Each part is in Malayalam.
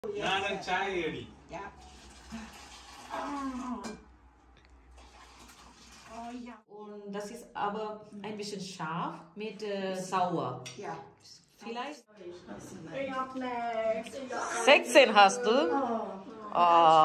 ഞാനൊരു ചായ അടി Ja. Oh ja. Und das ist aber ein bisschen scharf mit äh, sauer. Ja. Vielleicht? Ich hab nichts. Ich hab 16 hast du? Oh.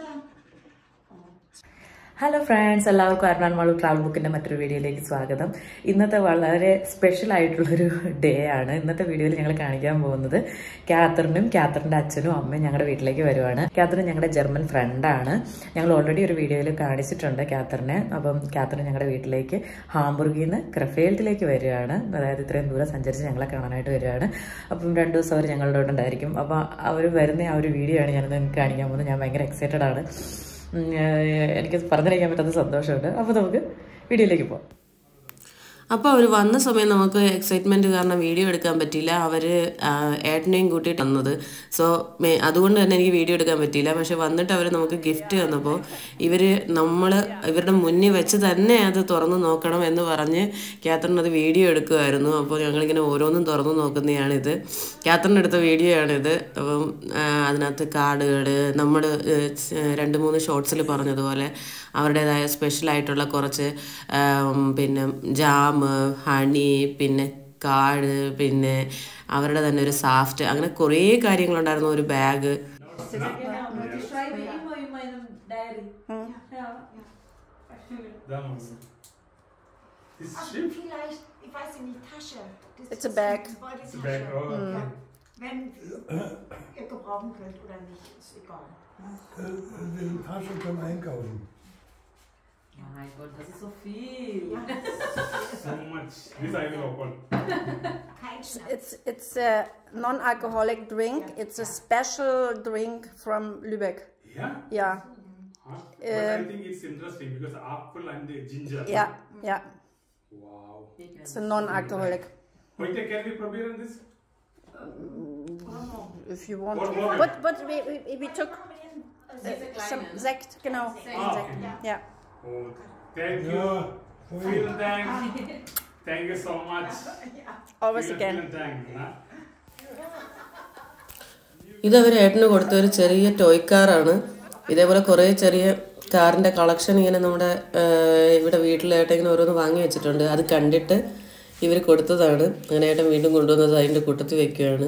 Hello friends എല്ലാവർക്കും അരുണാൻ മാളു ട്രാവൽ ബുക്കിന്റെ മറ്റൊരു വീഡിയോയിലേക്ക് സ്വാഗതം ഇന്നത്തെ വളരെ സ്പെഷ്യൽ ആയിട്ടുള്ളൊരു ഡേ ആണ് ഇന്നത്തെ വീഡിയോയിൽ ഞങ്ങൾ കാണിക്കാൻ പോകുന്നത് കാത്തറിനും കാത്തറിന്റെ അച്ഛനും അമ്മയും ഞങ്ങളുടെ വീട്ടിലേക്ക് വരുവാണ് കാത്തറിൻ ഞങ്ങളുടെ ജർമ്മൻ ഫ്രണ്ടാണ് ഞങ്ങൾ ഓൾറെഡി ഒരു വീഡിയോയിൽ കാണിച്ചിട്ടുണ്ട് കാത്തറിനെ അപ്പം കാത്തറിൻ ഞങ്ങളുടെ വീട്ടിലേക്ക് ഹാംബുർഗിൽ നിന്ന് ക്രഫേൽറ്റിലേക്ക് വരികയാണ് അതായത് ഇത്രയും ദൂരം സഞ്ചരിച്ച് ഞങ്ങളെ കാണാനായിട്ട് വരികയാണ് അപ്പം രണ്ട് ദിവസം അവർ ഞങ്ങളുടെ കൂടെ ഉണ്ടായിരിക്കും അപ്പോൾ അവർ വരുന്ന ആ ഒരു വീഡിയോ ആണ് ഞാനിന്ന് നിങ്ങൾക്ക് കാണിക്കാൻ പോകുന്നത് ഞാൻ ഭയങ്കര എക്സൈറ്റഡ് ആണ് ഉം, ഏഹ് എനിക്ക് പറഞ്ഞറിയിക്കാൻ പറ്റാത്ത സന്തോഷമുണ്ട് അപ്പോൾ നമുക്ക് വീഡിയോയിലേക്ക് പോകാം അപ്പോൾ അവർ വന്ന സമയം നമുക്ക് എക്സൈറ്റ്മെൻറ്റ് കാരണം വീഡിയോ എടുക്കാൻ പറ്റിയില്ല അവർ ഏട്ടനെയും കൂട്ടിയിട്ട് വന്നത് സോ അതുകൊണ്ട് തന്നെ എനിക്ക് വീഡിയോ എടുക്കാൻ പറ്റിയില്ല പക്ഷെ വന്നിട്ട് അവർ നമുക്ക് ഗിഫ്റ്റ് തന്നപ്പോൾ ഇവർ നമ്മൾ ഇവരുടെ മുന്നിൽ വെച്ച് തന്നെ അത് തുറന്ന് നോക്കണം എന്ന് പറഞ്ഞ് ക്യാത്തറിൻ അത് വീഡിയോ എടുക്കുമായിരുന്നു അപ്പോൾ ഞങ്ങളിങ്ങനെ ഓരോന്നും തുറന്ന് നോക്കുന്നതാണിത് ക്യാത്തറിൻ എടുത്ത വീഡിയോ ആണിത് അപ്പം ആ, അതിനകത്ത് കാർഡുകൾ നമ്മൾ രണ്ട് മൂന്ന് ഷോർട്സിൽ പറഞ്ഞതുപോലെ അവരുടേതായ സ്പെഷ്യലായിട്ടുള്ള കുറച്ച് ആം, പിന്നെ ജാം ഹണി പിന്നെ കാട് പിന്നെ അവരുടെ തന്നെ ഒരു സാഫ്റ്റ് അങ്ങനെ കുറേ കാര്യങ്ങളുണ്ടായിരുന്നു ഒരു bag Da muss Ist Also schlimm. vielleicht, ich weiß nicht, Tasche. Das It's a bag. Beutetasche. It's a bag, oh, okay. Wenn ihr gebrauchen könnt oder nicht, ist egal. Die Tasche zum Einkaufen. mein Gott, das ist so viel. So much. This I will open. Kein Schnaps. It's it's a non-alcoholic drink. It's a special drink from Lübeck. Yeah? Yeah, Huh? But I think it's interesting because apple and ginger. yeah, yeah. Wow. It's a non-alcoholic. Heute can we probieren this? If you want. What more? But but we we, we took uh, some Sekt, genau. Ah, Sekt. okay. Yeah. Oh, thank you. Ja, Vielen Dank. Thank you so much. Always Vielen, again. vielen Dank. Na? ഇതവർ ഏട്ടന് കൊടുത്ത ഒരു ചെറിയ ടോയ് കാറാണ് ഇതേപോലെ കുറേ ചെറിയ കാറിൻ്റെ കളക്ഷൻ ഇങ്ങനെ നമ്മുടെ ആ, ഇവിടെ വീട്ടിലേട്ടൻ ഇങ്ങനെ ഓരോന്ന് വാങ്ങി വെച്ചിട്ടുണ്ട് അത് കണ്ടിട്ട് ഇവർ കൊടുത്തതാണ് അങ്ങനെ ഏട്ടൻ വീണ്ടും കൊണ്ടുവന്നത് അതിൻ്റെ കൂട്ടത്തിൽ വെക്കുകയാണ്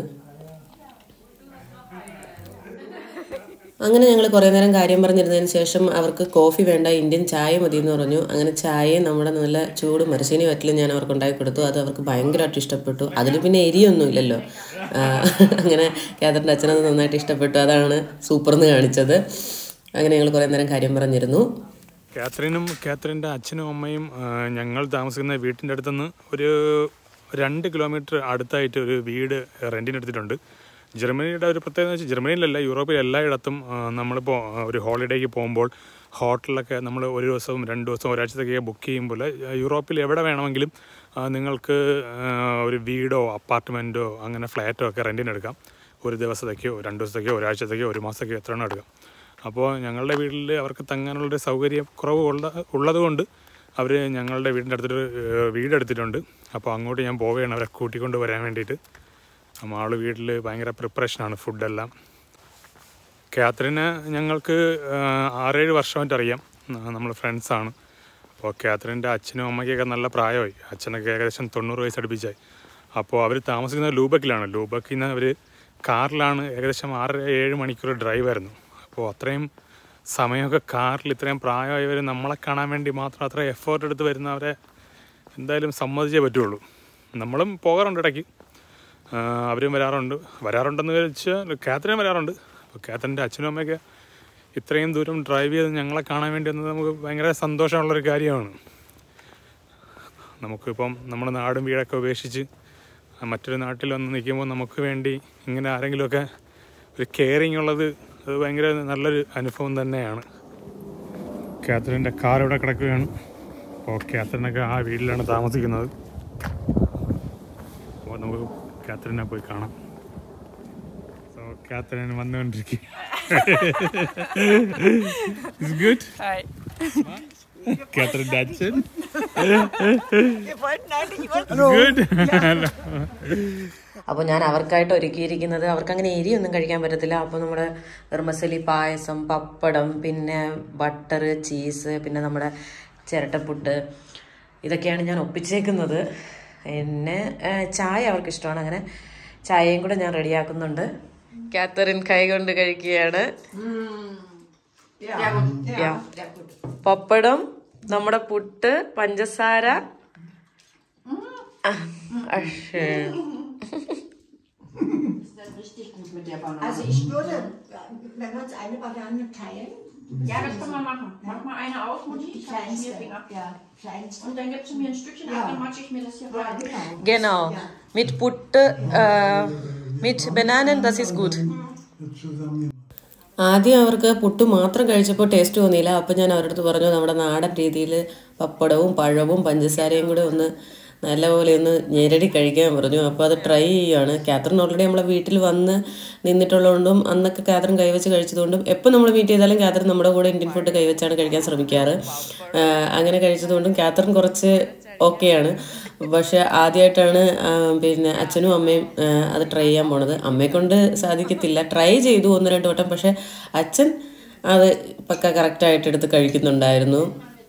അങ്ങനെ ഞങ്ങൾ കുറേ നേരം കാര്യം പറഞ്ഞിരുന്നതിന് ശേഷം അവർക്ക് കോഫി വേണ്ട ഇന്ത്യൻ ചായ മതി എന്ന് പറഞ്ഞു അങ്ങനെ ചായയും നമ്മുടെ നല്ല ചൂട് മരച്ചീനി വറ്റിലും ഞാൻ അവർക്ക് ഉണ്ടാക്കി കൊടുത്തു അത് അവർക്ക് ഭയങ്കരമായിട്ട് ഇഷ്ടപ്പെട്ടു അതിൽ പിന്നെ എരിയൊന്നും ഇല്ലല്ലോ ആ, അങ്ങനെ കാതറിൻ്റെ അച്ഛനത് നന്നായിട്ട് ഇഷ്ടപ്പെട്ടു അതാണ് സൂപ്പർ എന്ന് കാണിച്ചത് അങ്ങനെ ഞങ്ങൾ കുറേ നേരം കാര്യം പറഞ്ഞിരുന്നു കാത്രീനും കാത്രീൻ്റെ അച്ഛനും അമ്മയും ആ, ഞങ്ങൾ താമസിക്കുന്ന വീട്ടിൻ്റെ അടുത്തുനിന്ന് ഒരു രണ്ട് കിലോമീറ്റർ അടുത്തായിട്ട് ഒരു വീട് റെൻറ്റിനെടുത്തിട്ടുണ്ട് ജർമ്മനിയുടെ ഒരു പ്രത്യേകത എന്ന് വെച്ചാൽ ജർമ്മനിയിലല്ല യൂറോപ്പിൽ എല്ലായിടത്തും ആ, നമ്മളിപ്പോൾ ആ, ഒരു ഹോളിഡേക്ക് പോകുമ്പോൾ ഹോട്ടലൊക്കെ നമ്മൾ ഒരു ദിവസവും രണ്ട് ദിവസവും ഒരാഴ്ചത്തേക്ക് ബുക്ക് ചെയ്യുമ്പോൾ യൂറോപ്പിൽ എവിടെ വേണമെങ്കിലും ആ, നിങ്ങൾക്ക് ആ, ഒരു വീടോ അപ്പാർട്ട്മെൻറ്റോ അങ്ങനെ ഫ്ലാറ്റോ ഒക്കെ റെൻറ്റിനെടുക്കാം ഒരു ദിവസത്തേക്കോ രണ്ട് ദിവസത്തേക്കോ ഒരാഴ്ചത്തേക്കോ ഒരു മാസത്തേക്കോ എത്ര എണ്ണം എടുക്കാം അപ്പോൾ ഞങ്ങളുടെ വീട്ടിൽ അവർക്ക് തങ്ങാനുള്ളൊരു സൗകര്യം കുറവ് ഉള്ള ഉള്ളതുകൊണ്ട് അവർ ഞങ്ങളുടെ വീടിൻ്റെ അടുത്തൊരു ഏഹ്, വീടെടുത്തിട്ടുണ്ട് അപ്പോൾ അങ്ങോട്ട് ഞാൻ പോവുകയാണ് അവരെ കൂട്ടിക്കൊണ്ട് വരാൻ വേണ്ടിയിട്ട് അപ്പോൾ ആൾ വീട്ടിൽ ഭയങ്കര പ്രിപ്പറേഷനാണ് ഫുഡെല്ലാം കാത്രിനെ ഞങ്ങൾക്ക് ഏഹ്, ആറേഴ് വർഷമായിട്ട് അറിയാം നമ്മൾ ഫ്രണ്ട്സാണ് അപ്പോൾ കാത്രിൻ്റെ അച്ഛനും അമ്മയ്ക്കൊക്കെ നല്ല പ്രായമായി അച്ഛനൊക്കെ ഏകദേശം തൊണ്ണൂറ് വയസ്സ് അടുപ്പിച്ചായി അപ്പോൾ അവർ താമസിക്കുന്നത് ലൂബക്കിലാണ് ലൂബക്കിൽ നിന്ന് അവർ കാറിലാണ് ഏകദേശം ആറ് ഏഴ് മണിക്കൂർ ഡ്രൈവായിരുന്നു അപ്പോൾ അത്രയും സമയമൊക്കെ കാറിൽ ഇത്രയും പ്രായമായവർ നമ്മളെ കാണാൻ വേണ്ടി മാത്രം അത്ര എഫേർട്ട് എടുത്ത് വരുന്നവരെ എന്തായാലും സമ്മതിച്ചേ പറ്റുള്ളൂ നമ്മളും പോകാറുണ്ട് ഇടയ്ക്ക് ആ, അവരും വരാറുണ്ട് വരാറുണ്ടെന്ന് വെച്ചാൽ കാത്തറിനും വരാറുണ്ട് അപ്പോൾ കാത്തറിൻ്റെ അച്ഛനും അമ്മയൊക്കെ ഇത്രയും ദൂരം ഡ്രൈവ് ചെയ്ത് ഞങ്ങളെ കാണാൻ വേണ്ടി വന്നത് നമുക്ക് ഭയങ്കര സന്തോഷമുള്ളൊരു കാര്യമാണ് നമുക്കിപ്പം നമ്മുടെ നാടും വീടൊക്കെ ഉപേക്ഷിച്ച് മറ്റൊരു നാട്ടിൽ വന്ന് നിൽക്കുമ്പോൾ നമുക്ക് വേണ്ടി ഇങ്ങനെ ആരെങ്കിലുമൊക്കെ ഒരു കെയറിങ് ഉള്ളത് അത് ഭയങ്കര നല്ലൊരു അനുഭവം തന്നെയാണ് കാത്തറിൻ്റെ കാർ ഇവിടെ കിടക്കുകയാണ് അപ്പോൾ കാത്തറിനൊക്കെ ആ വീട്ടിലാണ് താമസിക്കുന്നത് അപ്പോൾ നമുക്ക് കാത്തറിനെ പോയി കാണാം സോ കാത്തറിന് വന്നുകൊണ്ടിരിക്കുക ഗുഡ് Hi. കാത്തറിന്റെ അച്ഛൻ Wir wollten eigentlich immer good അപ്പോൾ ഞാൻ അവർക്കായിട്ട് ഒരുക്കിയിരിക്കുന്നത് അവർക്ക് അങ്ങനെ എരിയൊന്നും കഴിക്കാൻ പറ്റത്തില്ല അപ്പോൾ നമ്മുടെ വെർമസലി പായസം പപ്പടം പിന്നെ ബട്ടർ ചീസ് പിന്നെ നമ്മുടെ ചിരട്ടപ്പുട്ട് ഇതൊക്കെയാണ് ഞാൻ ഒപ്പിച്ചേക്കുന്നത് പിന്നെ ഏഹ്, ചായ അവർക്ക് ഇഷ്ടമാണ് അങ്ങനെ ചായയും കൂടെ ഞാൻ റെഡിയാക്കുന്നുണ്ട് കാത്തറിൻ കൈ കൊണ്ട് കഴിക്കുകയാണ് Yeah. പപ്പടം നമ്മുടെ പുട്ട് പഞ്ചസാര അശ്ശേ. Also ich würde, wenn wir uns eine Banane teilen, Ja, das können wir machen. Mach mal eine aus, Mutti. die Ich habe kleinste, vier Finger. ja, kleinste. Und dann gibst du mir ein Stückchen ab, dann matsche ich mir das hier Ja, rein. genau. Genau. Mit Butter, äh, mit Bananen, das ist gut. zusammen ആദ്യം അവർക്ക് പുട്ട് മാത്രം കഴിച്ചപ്പോൾ ടേസ്റ്റ് തോന്നിയില്ല അപ്പം ഞാൻ അവരുടെ അടുത്ത് പറഞ്ഞു നമ്മുടെ നാടൻ രീതിയിൽ പപ്പടവും പഴവും പഞ്ചസാരയും കൂടെ ഒന്ന് നല്ലപോലെ ഒന്ന് ഞെരടി കഴിക്കാൻ പറഞ്ഞു അപ്പോൾ അത് ട്രൈ ചെയ്യുകയാണ് കാത്തറിൻ ഓൾറെഡി നമ്മളെ വീട്ടിൽ വന്ന് നിന്നിട്ടുള്ളതുകൊണ്ടും അന്നൊക്കെ കാത്തറിൻ കൈവച്ച് കഴിച്ചതുകൊണ്ടും എപ്പോൾ നമ്മൾ മീറ്റ് ചെയ്താലും കാത്തറിൻ നമ്മുടെ കൂടെ ഇന്ത്യൻ ഫുഡ് കൈവച്ചാണ് കഴിക്കാൻ ശ്രമിക്കാറ് ആ, അങ്ങനെ കഴിച്ചതുകൊണ്ടും കാത്തറിൻ കുറച്ച് ഓക്കെയാണ് പക്ഷെ ആദ്യമായിട്ടാണ് ആ, പിന്നെ അച്ഛനും അമ്മയും ആ, അത് ട്രൈ ചെയ്യാൻ പോണത് അമ്മയെ കൊണ്ട് സാധിക്കത്തില്ല ട്രൈ ചെയ്തു ഒന്ന് രണ്ട് വട്ടം പക്ഷെ അച്ഛൻ അത് പക്ക കറക്റ്റായിട്ട് എടുത്ത് കഴിക്കുന്നുണ്ടായിരുന്നു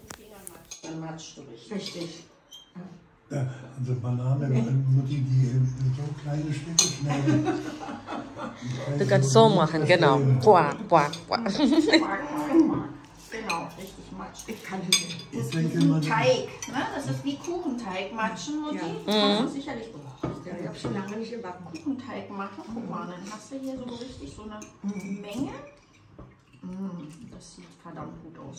Richtig. Ja, also Banane, wenn Mutti die in so kleine Stücke schneidet. Du kannst so machen, genau. Boah, boah, boah. Genau, richtig matsch. Ich kann nicht. Ich denke mal, Teig, ne? Das ist wie Kuchenteig matschen, Mutti. Kannst du sicherlich Ja, ich habe schon lange nicht gebacken. Kuchenteig machen. Guck mal, dann hast du hier so richtig so eine Menge. Mm, das sieht verdammt gut aus.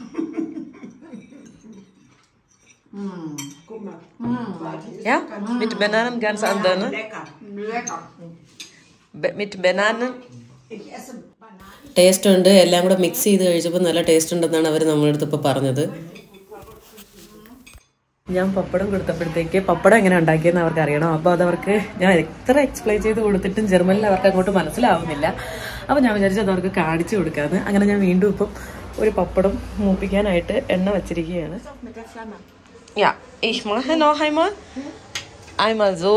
Guck mal. Warte, ist Ja, mit Bananen ganz anders, ne? lecker. Lecker. Be- Mit Bananen. Ich esse Bananen. Taste ഉണ്ട് എല്ലാം കൂടെ മിക്സ് ചെയ്ത് കഴിച്ചപ്പോൾ നല്ല ടേസ്റ്റ് ഉണ്ടെന്നാണ് അവർ നമ്മുടെ അടുത്ത് ഇപ്പോൾ പറഞ്ഞത് ഞാൻ പപ്പടം കൊടുത്തപ്പോഴത്തേക്ക് പപ്പടം എങ്ങനെ ഉണ്ടാക്കിയെന്ന് അവർക്ക് അറിയണം അപ്പോൾ അതവർക്ക് ഞാൻ എത്ര എക്സ്പ്ലെയിൻ ചെയ്ത് കൊടുത്തിട്ടും ജർമ്മനിൽ അവർക്ക് അങ്ങോട്ട് മനസ്സിലാവുന്നില്ല അപ്പോൾ ഞാൻ വിചാരിച്ചു അത് അവർക്ക് കാണിച്ചു കൊടുക്കാമെന്ന് അങ്ങനെ ഞാൻ വീണ്ടും ഇപ്പം ഒരു പപ്പടം മൂപ്പിക്കാനായിട്ട് എണ്ണ വച്ചിരിക്കുകയാണ് Mit der Flamme. Ja, ich mache noch einmal. Einmal so.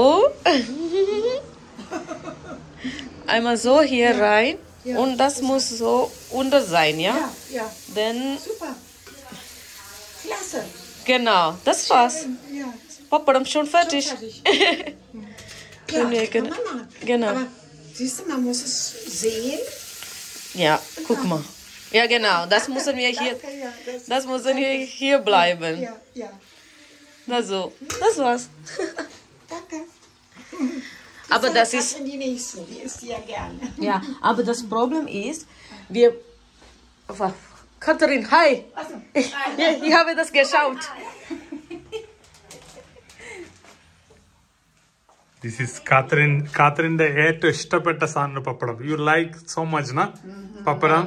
einmal so hier rein. Und das muss so unter sein, ja? Ja, ja. Dann, Super. Klasse. genau, das war's. Ja, Papadam schon fertig. fertig. Können wir kann gen- man machen. genau. Aber siehst du, man muss es sehen. Ja, guck mal. Ja, genau, das müssen wir hier, Danke, ja, das, das müssen wir hier bleiben. ja, ja. Na so, das war's. Danke. Aber das ist, in die nächste, die isst die ja gerne. ja, aber das Problem ist, wir, Wa- Katharin, hi. Ich, ja, ich habe das geschaut. This is Kathrin കാത്തറിന്റെ ഏറ്റവും ഇഷ്ടപ്പെട്ട സാധനം pappadam you like so much ന പപ്പടം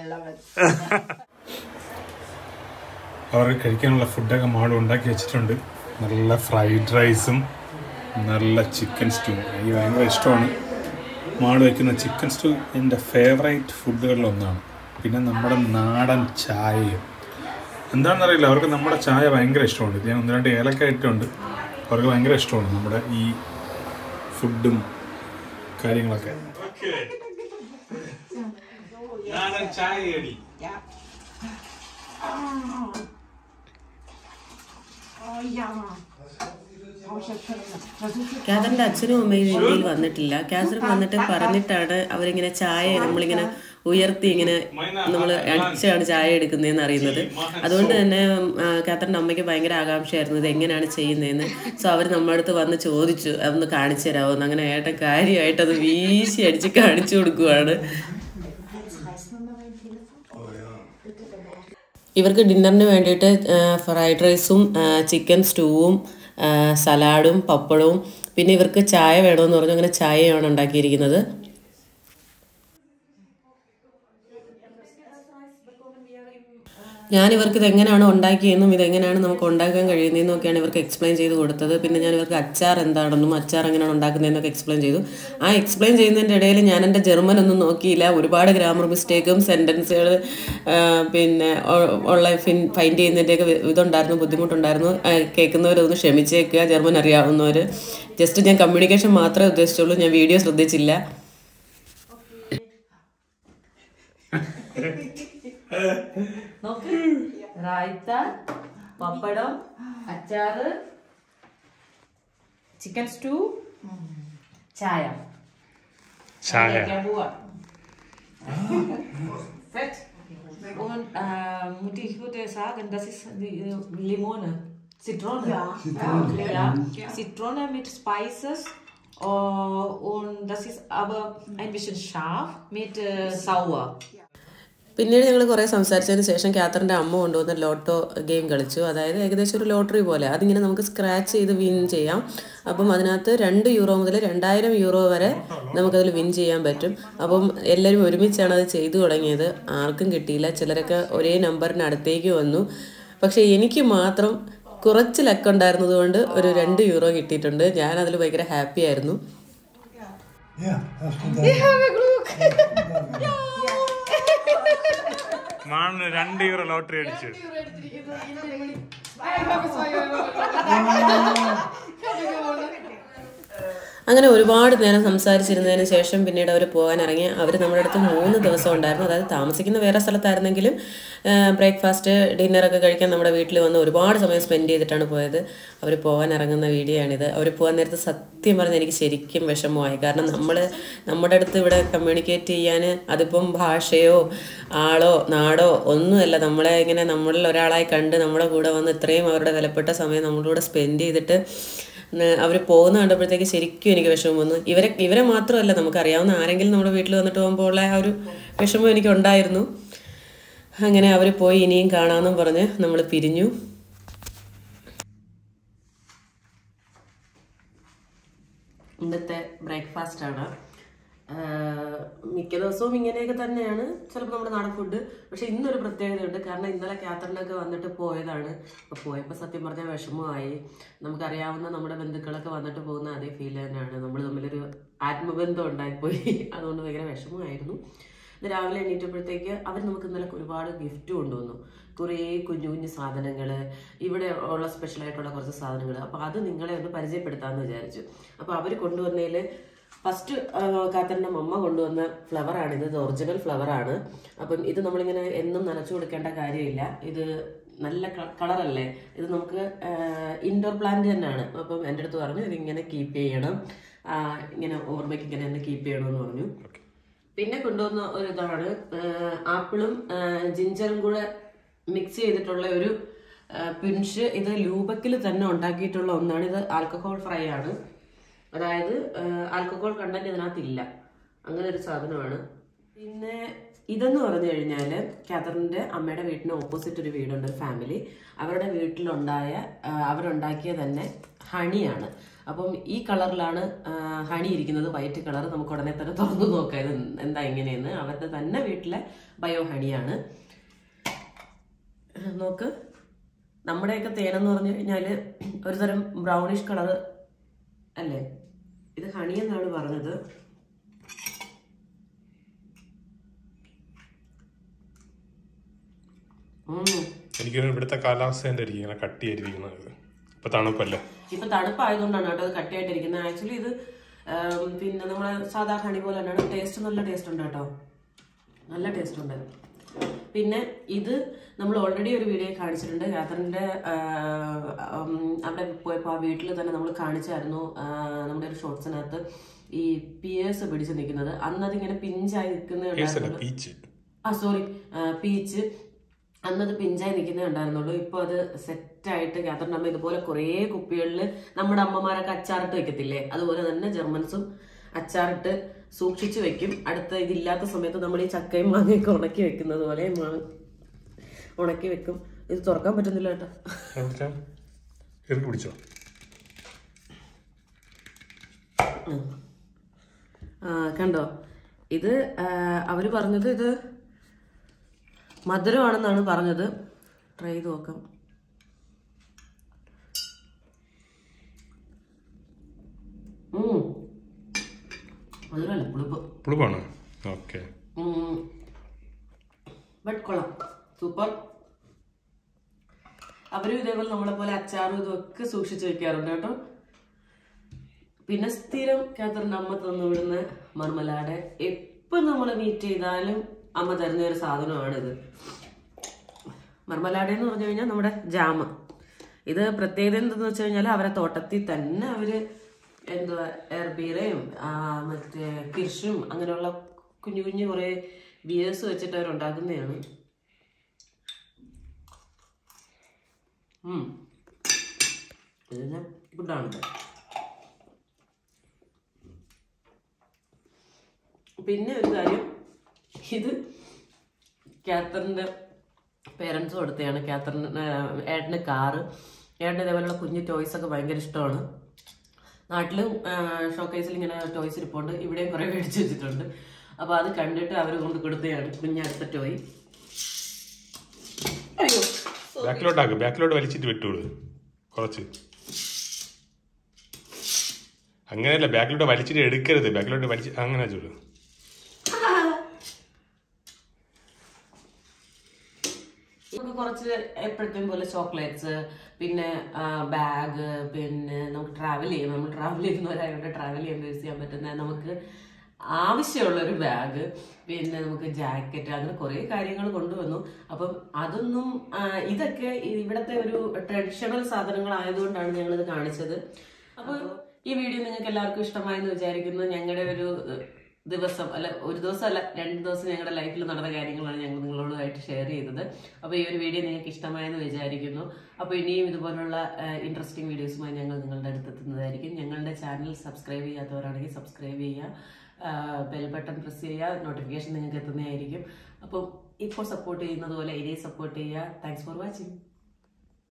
അവർ കഴിക്കാനുള്ള ഫുഡൊക്കെ മാടും ഉണ്ടാക്കി വെച്ചിട്ടുണ്ട് നല്ല ഫ്രൈഡ് റൈസും നല്ല ചിക്കൻ സ്റ്റൂ എനിക്ക് ഭയങ്കര ഇഷ്ടമാണ് മാട് വയ്ക്കുന്ന ചിക്കൻ സ്റ്റൂ എൻ്റെ ഫേവറേറ്റ് ഫുഡുകളിൽ ഒന്നാണ് പിന്നെ നമ്മുടെ നാടൻ ചായയും എന്താണെന്നറിയില്ല അവർക്ക് നമ്മുടെ ചായ ഭയങ്കര ഇഷ്ടമാണ് ഇത് ഞാൻ ഒന്ന് രണ്ട് ഏലക്ക ഇട്ടുണ്ട് അവർക്ക് ഭയങ്കര ഇഷ്ടമാണ് നമ്മുടെ ഈ ഫുഡും കാര്യങ്ങളൊക്കെ നാടൻ ചായയടി Oh ja. കാതറിന്റെ അച്ഛനും അമ്മയും ഇന്ത്യയിൽ വന്നിട്ടില്ല കാതറിൻ വന്നിട്ട് പറഞ്ഞിട്ടാണ് അവരിങ്ങനെ ചായ നമ്മളിങ്ങനെ ഉയർത്തി ഇങ്ങനെ നമ്മൾ അടിച്ചാണ് ചായ എടുക്കുന്നതെന്ന് അറിയുന്നത് അതുകൊണ്ട് തന്നെ ആ, കാതറിന്റെ അമ്മയ്ക്ക് ഭയങ്കര ആകാംക്ഷയായിരുന്നു ഇത് എങ്ങനെയാണ് ചെയ്യുന്നതെന്ന് സോ അവർ നമ്മുടെ അടുത്ത് വന്ന് ചോദിച്ചു അതൊന്ന് കാണിച്ചു തരാമോ എന്ന് അങ്ങനെ ഏട്ടൻ കാര്യമായിട്ട് അത് വീശി അടിച്ച് കാണിച്ചു കൊടുക്കുവാണ് ഇവർക്ക് ഡിന്നറിന് വേണ്ടിയിട്ട് ഫ്രൈഡ് റൈസും ചിക്കൻ സ്റ്റൂവും സലാഡും പപ്പടവും പിന്നെ ഇവർക്ക് ചായ വേണമെന്ന് പറഞ്ഞു അങ്ങനെ ചായയാണ് ഉണ്ടാക്കിയിരിക്കുന്നത് ഞാൻ ഇവർക്ക് ഇത് എങ്ങനെയാണ് ഉണ്ടാക്കിയെന്നും ഇതെങ്ങനെയാണ് നമുക്ക് ഉണ്ടാക്കാൻ കഴിയുന്നതെന്നും ഒക്കെയാണ് ഇവർക്ക് എക്സ്പ്ലെയിൻ ചെയ്ത് കൊടുത്തത് പിന്നെ ഞാൻ ഇവർക്ക് അച്ചാർ എന്താണെന്നും അച്ചാർ എങ്ങനെയാണ് ഉണ്ടാക്കുന്നതെന്നൊക്കെ എക്സ്പ്ലെയിൻ ചെയ്തു ആ എക്സ്പ്ലെയിൻ ചെയ്യുന്നതിൻ്റെ ഇടയിൽ ഞാൻ എൻ്റെ ജർമ്മൻ ഒന്നും നോക്കിയില്ല ഒരുപാട് ഗ്രാമർ മിസ്റ്റേക്കും സെൻറ്റൻസുകൾ പിന്നെ ഒ- ഉള്ള ഫിൻ ഫൈൻഡ് ചെയ്യുന്നതിൻ്റെയൊക്കെ വി- ഇതുണ്ടായിരുന്നു ബുദ്ധിമുട്ടുണ്ടായിരുന്നു ആ, കേൾക്കുന്നവരൊന്ന് ക്ഷമിച്ചേക്കുക ജർമ്മൻ അറിയാവുന്നവർ ജസ്റ്റ് ഞാൻ കമ്മ്യൂണിക്കേഷൻ മാത്രമേ ഉദ്ദേശിച്ചുള്ളൂ ഞാൻ വീഡിയോ ശ്രദ്ധിച്ചില്ല നോക്ക് റായ്ത്ത പപ്പടം അച്ചാറ് ചിക്കൻ സ്റ്റൂ ചായ ചായ കഴിക്കാൻ പോവാ Fett. Und äh, Mutti, ich würde sagen, das ist die äh, Limone. Zitrone. Ja. Zitrone. Ja. Zitrone mit Spices. Äh, und das ist aber ein bisschen scharf mit äh, sauer. പിന്നീട് ഞങ്ങൾ കുറേ സംസാരിച്ചതിന് ശേഷം ക്യാത്തറിൻ്റെ അമ്മ കൊണ്ടുവന്ന ലോട്ടോ ഗെയിം കളിച്ചു അതായത് ഏകദേശം ഒരു ലോട്ടറി പോലെ അതിങ്ങനെ നമുക്ക് സ്ക്രാച്ച് ചെയ്ത് വിൻ ചെയ്യാം അപ്പം അതിനകത്ത് രണ്ട് യൂറോ മുതൽ രണ്ടായിരം യൂറോ വരെ നമുക്കതിൽ വിൻ ചെയ്യാൻ പറ്റും അപ്പം എല്ലാവരും ഒരുമിച്ചാണ് അത് ചെയ്തു തുടങ്ങിയത് ആർക്കും കിട്ടിയില്ല ചിലരൊക്കെ ഒരേ നമ്പറിന് അടുത്തേക്ക് വന്നു പക്ഷേ എനിക്ക് മാത്രം കുറച്ച് ലക്ക് ഉണ്ടായിരുന്നത് കൊണ്ട് ഒരു രണ്ട് യൂറോ കിട്ടിയിട്ടുണ്ട് ഞാൻ അതിൽ ഭയങ്കര ഹാപ്പി ആയിരുന്നു Ja, hast du da. മാണ് രണ്ട് യൂറോ ലോട്ടറി അടിച്ചു അങ്ങനെ ഒരുപാട് നേരം സംസാരിച്ചിരുന്നതിന് ശേഷം പിന്നീട് അവർ പോകാൻ ഇറങ്ങി അവർ നമ്മുടെ അടുത്ത് മൂന്ന് ദിവസം ഉണ്ടായിരുന്നു അതായത് താമസിക്കുന്ന വേറെ സ്ഥലത്തായിരുന്നെങ്കിലും ബ്രേക്ക്ഫാസ്റ്റ് ഡിന്നറൊക്കെ കഴിക്കാൻ നമ്മുടെ വീട്ടിൽ വന്ന് ഒരുപാട് സമയം സ്പെൻഡ് ചെയ്തിട്ടാണ് പോയത് അവർ പോകാൻ ഇറങ്ങുന്ന വീഡിയോ ആണിത് അവർ പോകാൻ നേരത്ത് സത്യം പറഞ്ഞാൽ എനിക്ക് ശരിക്കും വിഷമമായി കാരണം നമ്മൾ നമ്മുടെ അടുത്ത് ഇവിടെ കമ്മ്യൂണിക്കേറ്റ് ചെയ്യാൻ അതിപ്പം ഭാഷയോ ആളോ നാടോ ഒന്നുമല്ല നമ്മളെ ഇങ്ങനെ നമ്മളിൽ ഒരാളായി കണ്ട് നമ്മുടെ കൂടെ വന്ന് ഇത്രയും അവരുടെ വിലപ്പെട്ട സമയം നമ്മളുടെ കൂടെ സ്പെൻഡ് ചെയ്തിട്ട് അവർ പോകുന്ന കണ്ടപ്പോഴത്തേക്ക് ശരിക്കും എനിക്ക് വിഷമം വന്നു ഇവരെ ഇവരെ മാത്രമല്ല നമുക്കറിയാവുന്ന ആരെങ്കിലും നമ്മുടെ വീട്ടിൽ വന്നിട്ട് പോകുമ്പോൾ ഉള്ള ആ ഒരു വിഷമം എനിക്ക് ഉണ്ടായിരുന്നു അങ്ങനെ അവർ പോയി ഇനിയും കാണാമെന്നും പറഞ്ഞ് നമ്മൾ പിരിഞ്ഞു ഇന്നത്തെ ബ്രേക്ക്ഫാസ്റ്റ് ആണ് ആഹ് മിക്ക ദിവസവും ഇങ്ങനെയൊക്കെ തന്നെയാണ് ചിലപ്പോൾ നമ്മുടെ നാടൻ ഫുഡ് പക്ഷെ ഇന്നൊരു പ്രത്യേകതയുണ്ട് കാരണം ഇന്നലെ കാത്തറിനൊക്കെ വന്നിട്ട് പോയതാണ് അപ്പോൾ പോയപ്പോൾ സത്യം പറഞ്ഞാൽ വിഷമമായി നമുക്കറിയാവുന്ന നമ്മുടെ ബന്ധുക്കളൊക്കെ വന്നിട്ട് പോകുന്ന അതേ ഫീൽ തന്നെയാണ് നമ്മൾ തമ്മിലൊരു ആത്മബന്ധം ഉണ്ടായിപ്പോയി അതുകൊണ്ട് ഭയങ്കര വിഷമമായിരുന്നു ഇന്ന് രാവിലെ എണീറ്റപ്പോഴത്തേക്ക് അവർ നമുക്ക് ഇന്നലെ ഒരുപാട് ഗിഫ്റ്റ് കൊണ്ടുവന്നു കുറേ കുഞ്ഞു കുഞ്ഞു സാധനങ്ങൾ ഇവിടെ ഉള്ള സ്പെഷ്യൽ ആയിട്ടുള്ള കുറച്ച് സാധനങ്ങൾ അപ്പോൾ അത് നിങ്ങളെ ഒന്ന് പരിചയപ്പെടുത്താമെന്ന് വിചാരിച്ചു അപ്പോൾ അവർ കൊണ്ടുവന്നതിൽ ഫസ്റ്റ് കാത്തറിൻ്റെ മമ്മ കൊണ്ടുവന്ന ഫ്ലവറാണിത് ഇത് ഒറിജിനൽ ഫ്ലവറാണ് അപ്പം ഇത് നമ്മളിങ്ങനെ എന്നും നനച്ചു കൊടുക്കേണ്ട കാര്യമില്ല ഇത് നല്ല കളറല്ലേ ഇത് നമുക്ക് ഇൻഡോർ പ്ലാന്റ് തന്നെയാണ് അപ്പം എൻ്റെ അടുത്ത് പറഞ്ഞു ഇതിങ്ങനെ കീപ്പ് ചെയ്യണം ആ, ഇങ്ങനെ ഓർമ്മയ്ക്ക് ഇങ്ങനെ തന്നെ കീപ്പ് ചെയ്യണമെന്ന് പറഞ്ഞു പിന്നെ കൊണ്ടുവന്ന ഒരു ഇതാണ് ആഹ് ആപ്പിളും ആഹ് ജിഞ്ചറും കൂടെ മിക്സ് ചെയ്തിട്ടുള്ള ഒരു ആഹ് പിൻഷ് ഇത് ലൂബക്കിൽ തന്നെ ഉണ്ടാക്കിയിട്ടുള്ള ഒന്നാണ് ഇത് ആൽക്കഹോൾ ഫ്രൈ ആണ് അതായത് ആൽക്കഹോൾ കണ്ടന്റ് ഇതിനകത്ത് ഇല്ല അങ്ങനെ ഒരു സാധനമാണ് പിന്നെ ഇതെന്ന് പറഞ്ഞു കഴിഞ്ഞാൽ കാതറിന്റെ അമ്മയുടെ വീടിന് ഓപ്പോസിറ്റ് ഒരു വീടുണ്ട് ഒരു ഫാമിലി അവരുടെ വീട്ടിലുണ്ടായ ആ, അവരുണ്ടാക്കിയ തന്നെ ഹണിയാണ് അപ്പം ഈ കളറിലാണ് ഹണി ഇരിക്കുന്നത് വൈറ്റ് കളർ നമുക്ക് ഉടനെ തന്നെ തുറന്നു നോക്കാം ഇത് എന്താ ഇങ്ങനെയെന്ന് അവരുടെ തന്നെ വീട്ടിലെ ബയോ ഹണിയാണ് നോക്ക് നമ്മുടെയൊക്കെ തേനെന്ന് പറഞ്ഞു കഴിഞ്ഞാൽ ഒരു തരം ബ്രൗണിഷ് കളർ അല്ലേ ഇത് ഹണി എന്നാണ് പറഞ്ഞത് ഉം. എനിക്ക് ഇവിടുത്തെ കാലാവസ്ഥേന്റെ ആയിരിക്കും ഇങ്ങനെ കട്ടിയായിരിക്കുന്നത് ഇപ്പൊ തണുപ്പല്ലേ ഇപ്പൊ തണുപ്പായതുകൊണ്ടാണ് കേട്ടോ അത് കട്ടിയായിട്ടിരിക്കുന്നത് ആക്ച്വലി ഇത് ഉം, പിന്നെ നമ്മളെ സാധാ ഹണി പോലെ തന്നെയാണ് ടേസ്റ്റ് നല്ല ടേസ്റ്റ് ഉണ്ട് കേട്ടോ നല്ല ടേസ്റ്റ് ഉണ്ട് പിന്നെ ഇത് നമ്മൾ ഓൾറെഡി ഒരു വീഡിയോ കാണിച്ചിട്ടുണ്ട് കാത്തറിന്റെ അവിടെ പോയപ്പോൾ ആ വീട്ടിൽ തന്നെ നമ്മൾ കാണിച്ചായിരുന്നു ആ, നമ്മുടെ ഒരു ഷോർട്സിനകത്ത് ഈ പിയേഴ്സ് പിടിച്ച് നിൽക്കുന്നത് അന്ന് അതിങ്ങനെ പിഞ്ചായി നിൽക്കുന്നത് പീച്ച് ആ സോറി പീച്ച് അന്നത് പിഞ്ചായി നിൽക്കുന്നേ ഉണ്ടായിരുന്നുള്ളൂ ഇപ്പോൾ അത് സെറ്റായിട്ട് കാത്തറിൻ്റെ അമ്മ ഇതുപോലെ കുറേ കുപ്പികളിൽ നമ്മുടെ അമ്മമാരൊക്കെ അച്ചാറിട്ട് വെക്കത്തില്ലേ അതുപോലെ തന്നെ ജർമ്മൻസും അച്ചാറിട്ട് സൂക്ഷിച്ചു വെക്കും അടുത്ത ഇതില്ലാത്ത സമയത്ത് നമ്മൾ ഈ ചക്കയും മാങ്ങയൊക്കെ ഉണക്കി വെക്കുന്നത് പോലെ മാ- ഉണക്കി വെക്കും ഇത് തുറക്കാൻ പറ്റുന്നില്ല കേട്ടോ ഇറക്കി പിടിച്ചോ ആ, കണ്ടോ ഇത് അവർ പറഞ്ഞത് ഇത് മധുരമാണെന്നാണ് പറഞ്ഞത് ട്രൈ ചെയ്ത് നോക്കാം ഉം. മധുരമല്ല പുളിപ്പ് പുളിപ്പാണ് ഓക്കെ ബട്ട് കൊള്ളാം സൂപ്പർ അവരും ഇതേപോലെ നമ്മളെ പോലെ അച്ചാറും ഇതൊക്കെ സൂക്ഷിച്ചു വെക്കാറുണ്ട് കേട്ടോ പിന്നെ സ്ഥിരം കാത്തറിന്റെ അമ്മ തന്നു വിടുന്ന മർമലാട് എപ്പം നമ്മൾ മീറ്റ് ചെയ്താലും അമ്മ തരുന്ന ഒരു സാധനമാണിത് മർമലാട് എന്ന് പറഞ്ഞു കഴിഞ്ഞാൽ നമ്മുടെ ജാമ് ഇത് പ്രത്യേകത എന്തെന്ന് വെച്ച് കഴിഞ്ഞാൽ അവരെ തോട്ടത്തിൽ തന്നെ അവര് എന്തുവാ എർബീറയും ആ, മറ്റേ കിർഷും അങ്ങനെയുള്ള കുഞ്ഞു കുഞ്ഞു കുറെ ബിയേഴ്സ് വെച്ചിട്ട് അവർ ഉണ്ടാക്കുന്നതാണ് ഉം. ഇതിന് ഗുഡാണ് പിന്നെ ഒരു കാര്യം ഇത് കാത്തറിന്റെ പേരൻസ് കൊടുത്തതാണ് കാത്തറിന് ഏട്ടന് കാറ് ഏട്ടന് ഇതേപോലെയുള്ള കുഞ്ഞു ടോയ്സ് ഒക്കെ ഭയങ്കര ഇഷ്ടമാണ് നാട്ടിലും ഷോക്കേസിൽ ഇങ്ങനെ ടോയ്സ് ഇരിപ്പുണ്ട് ഇവിടെയും കുറെ മേടിച്ചു വെച്ചിട്ടുണ്ട് അപ്പൊ അത് കണ്ടിട്ട് അവർ കൊണ്ട് കൊടുത്തതാണ് കുഞ്ഞടുത്ത ടോയ് അയ്യോ ബാക്കിലോട്ടാക്ക് ബാക്കിലോട്ട് വലിച്ചിട്ട് വിട്ടുകൊടു കുറച്ച് അങ്ങനെയല്ല ബാക്കിലോട്ട് വലിച്ചിട്ട് എടുക്കരുത് ബാക്കിലോട്ട് വലിച്ച് അങ്ങനെ ചൂട് നമുക്ക് കുറച്ച് എപ്പോഴത്തെയും പോലെ ചോക്ലേറ്റ്സ് പിന്നെ ബാഗ് പിന്നെ നമുക്ക് ട്രാവൽ ചെയ്യാം നമ്മൾ ട്രാവൽ ചെയ്യുന്നവരായതുകൊണ്ട് ട്രാവൽ ചെയ്യുമ്പോൾ യൂസ് ചെയ്യാൻ പറ്റുന്ന നമുക്ക് ആവശ്യമുള്ള ഒരു ബാഗ് പിന്നെ നമുക്ക് ജാക്കറ്റ് അങ്ങനെ കുറേ കാര്യങ്ങൾ കൊണ്ടുവന്നു അപ്പം അതൊന്നും ആ, ഇതൊക്കെ ഇവിടുത്തെ ഒരു ട്രഡീഷണൽ സാധനങ്ങളായതുകൊണ്ടാണ് ഞങ്ങളിത് കാണിച്ചത് അപ്പോൾ ഈ വീഡിയോ നിങ്ങൾക്ക് എല്ലാവർക്കും ഇഷ്ടമായെന്ന് വിചാരിക്കുന്നു ഞങ്ങളുടെ ഒരു ഏഹ്, ദിവസം അല്ല ഒരു ദിവസം അല്ല രണ്ട് ദിവസം ഞങ്ങളുടെ ലൈഫിൽ നടന്ന കാര്യങ്ങളാണ് ഞങ്ങൾ നിങ്ങളോടായിട്ട് ഷെയർ ചെയ്തത് അപ്പോൾ ഈ ഒരു വീഡിയോ നിങ്ങൾക്ക് ഇഷ്ടമായെന്ന് വിചാരിക്കുന്നു അപ്പോൾ ഇനിയും ഇതുപോലുള്ള ഇൻട്രസ്റ്റിംഗ് വീഡിയോസുമായി ഞങ്ങൾ നിങ്ങളുടെ അടുത്ത് എത്തുന്നതായിരിക്കും ഞങ്ങളുടെ ചാനൽ സബ്സ്ക്രൈബ് ചെയ്യാത്തവരാണെങ്കിൽ സബ്സ്ക്രൈബ് ചെയ്യുക ബെൽ ബട്ടൺ പ്രസ് ചെയ്യുക നോട്ടിഫിക്കേഷൻ നിങ്ങൾക്ക് എത്തുന്നതായിരിക്കും അപ്പോൾ ഇപ്പോൾ സപ്പോർട്ട് ചെയ്യുന്നത് പോലെ ഇനിയും സപ്പോർട്ട് ചെയ്യുക താങ്ക്സ് ഫോർ വാച്ചിങ്